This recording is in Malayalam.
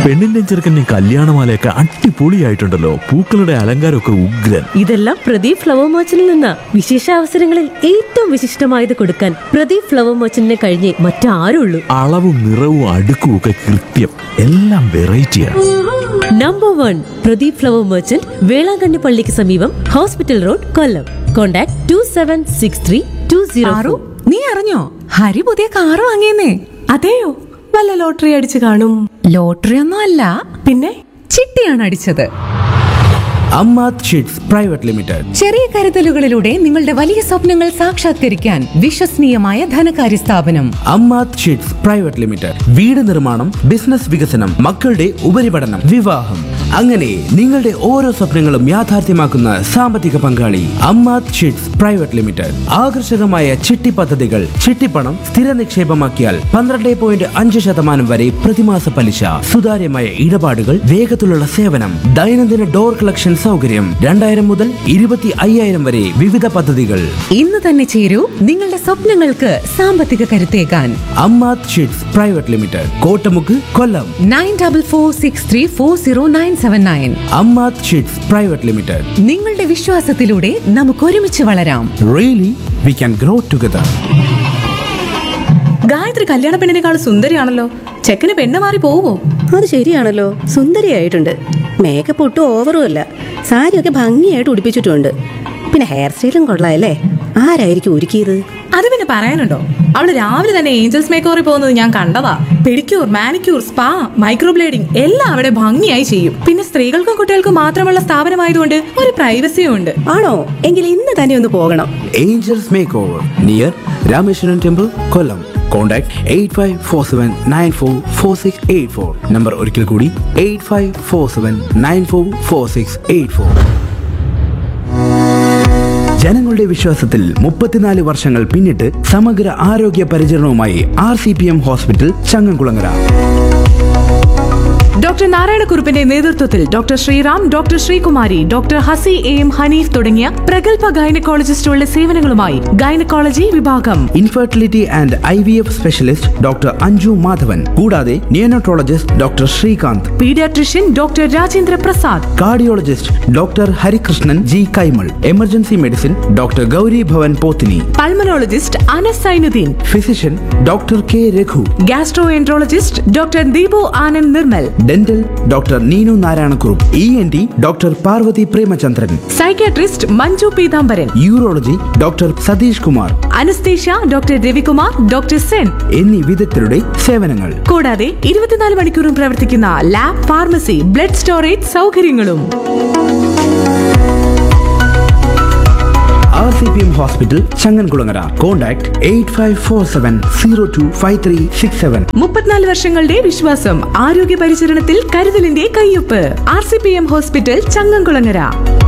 പെണ്ണിന്റെ ചെറുക്കന്റെ കല്യാണമാലയൊക്കെ അടിപൊളിയായിട്ടുണ്ടല്ലോ പൂക്കളുടെ അലങ്കാരമൊക്കെ ഉഗ്രൻ ഇതെല്ലാം പ്രദീപ് ഫ്ലവർ മർച്ചന്റിൽ നിന്ന വിശേഷ അവസരങ്ങളിൽ ഏറ്റവും വിശിഷ്ടമായത് കൊടുക്കാൻ പ്രദീപ് ഫ്ലവർ മർച്ചന്റിനെ കഴിഞ്ഞേ മറ്റാരുള്ളൂ അളവും നിറവും അടുക്കും ഒക്കെ കൃത്യം എല്ലാം വെറൈറ്റിയാണ് number one Pradeep flower merchant Velankanni പള്ളിക്ക് സമീപം hospital road Kollam contact two seven six three two zero ആറു നീ അറിഞ്ഞോ ഹരി പുതിയ കാറ് വാങ്ങിയെന്നേ അതെയോ വല്ല ലോട്ടറി അടിച്ചു കാണും ലോട്ടറി ഒന്നും അല്ല പിന്നെ ചിട്ടിയാണ് അടിച്ചത് അമ്മാത് ഷീറ്റ്സ് പ്രൈവറ്റ് ലിമിറ്റഡ് ചെറിയ കരുതലുകളിലൂടെ നിങ്ങളുടെ വലിയ സ്വപ്നങ്ങൾ സാക്ഷാത്കരിക്കാൻ വിശ്വസനീയമായ ധനകാര്യ സ്ഥാപനം അമ്മാത് ഷീറ്റ്സ് പ്രൈവറ്റ് ലിമിറ്റഡ് വീട് നിർമ്മാണം ബിസിനസ് വികസനം മക്കളുടെ ഉപരിപഠനം വിവാഹം അങ്ങനെ നിങ്ങളുടെ ഓരോ സ്വപ്നങ്ങളും യാഥാർത്ഥ്യമാക്കുന്ന സാമ്പത്തിക പങ്കാളി അമ്മാത് ഷീറ്റ്സ് പ്രൈവറ്റ് ലിമിറ്റഡ് ആകർഷകമായ ചിട്ടി പദ്ധതികൾ ചിട്ടിപ്പണം സ്ഥിര നിക്ഷേപമാക്കിയാൽ പന്ത്രണ്ട് പോയിന്റ് അഞ്ച് ശതമാനം വരെ പ്രതിമാസ പലിശ സുതാര്യമായ ഇടപാടുകൾ വേഗത്തിലുള്ള സേവനം ദൈനംദിന ഡോർ കളക്ഷൻ സൗകര്യം രണ്ടായിരം മുതൽ ഇരുപത്തി അയ്യായിരം വരെ വിവിധ പദ്ധതികൾ ഇന്ന് തന്നെ ചേരൂ നിങ്ങളുടെ സ്വപ്നങ്ങൾക്ക് സാമ്പത്തിക കരുത്തേകാൻ Ammath chits private limited Kottamukku Kollam nine double four six three four zero nine seven nine Ammath chits private limited നിങ്ങളുടെ വിശ്വാസത്തിലൂടെ നമുക്ക് ഒരുമിച്ച് വളരാം really we can grow together Gayathri കല്യാണ പെണ്ണിനേക്കാൾ സുന്ദരിയാണല്ലോ ചെക്കന് പെണ്ണ് മാറി പോവോ അത് ശരിയാണല്ലോ സുന്ദരിയായിട്ടുണ്ട് മേക്കപ്പ് ഒട്ടും ഓവറും അല്ല സാരിയൊക്കെ ഭംഗിയായിട്ട് ഉടുപ്പിച്ചിട്ടുണ്ട് പിന്നെ ഹെയർ സ്റ്റൈലും കൊള്ളാമല്ലേ ആരായിരിക്കും ഒരുക്കിയത് അത് പിന്നെ പറയാനുണ്ടോ അവള് രാവിലെ തന്നെ ഏഞ്ചൽസ് മേക്കോറിൽ പോകുന്നത് ഞാൻ കണ്ടതാ പെഡിക്യൂർ മാനിക്യൂർ സ്പാ മൈക്രോബ്ലേഡിംഗ് എല്ലാം അവിടെ ഭംഗിയായി ചെയ്യും പിന്നെ സ്ത്രീകൾക്കും കുട്ടികൾക്കും മാത്രമുള്ള സ്ഥാപനമായതുകൊണ്ട് ഒരു പ്രൈവസിയും ഉണ്ട് ആണോ എങ്കിൽ ഇന്ന് തന്നെ ഒന്ന് പോകണം angels makeover near Rameswaran temple Kollam contact eight five four seven nine four four six eight four number ഒരിക്കൽ കൂടി eight five four seven nine four four six eight four ജനങ്ങളുടെ വിശ്വാസത്തിൽ മുപ്പത്തിനാല് വർഷങ്ങൾ പിന്നിട്ട് സമഗ്ര ആരോഗ്യ പരിചരണവുമായി R C P M hospital Changamkulangara doctor നാരായണക്കുറുപ്പിന്റെ നേതൃത്വത്തിൽ doctor Sreeram doctor Sreekumari doctor ഹസി എ എം ഹനീഫ് തുടങ്ങിയ പ്രഗത്ഭ ഗൈനക്കോളജിസ്റ്റുകളുടെ സേവനങ്ങളുമായി ഗൈനക്കോളജി വിഭാഗം infertility and I V F specialist doctor Anju Madhavan കൂടാതെ neonatologist doctor Srikanth paediatrician doctor Rajendra Prasad cardiologist doctor Harikrishnan G Kaimal emergency medicine doctor Gauri Bhavan Pothini pulmonologist Anas Sainudheen physician doctor K Raghu gastroenterologist doctor Deepu Anand Nirmal dental doctor Neenu Narayanakurup E N T doctor Parvathy Premachandran psychiatrist Manju Peethambaran urology doctor Satheesh Kumar anaesthesia doctor Ravikumar doctor Sen എന്നീ വിദഗ്ധരുടെ സേവനങ്ങൾ കൂടാതെ ഇരുപത്തിനാല് മണിക്കൂറും പ്രവർത്തിക്കുന്ന ലാബ് ഫാർമസി ബ്ലഡ് സ്റ്റോറേജ് സൗകര്യങ്ങളും R C P M hospital Changankulangara contact eight five four seven zero two five three six seven മുപ്പത്തിനാല് വർഷങ്ങളുടെ വിശ്വാസം ആരോഗ്യ പരിചരണത്തിൽ കരുതലിന്റെ കയ്യൊപ്പ് R C P M hospital Changankulangara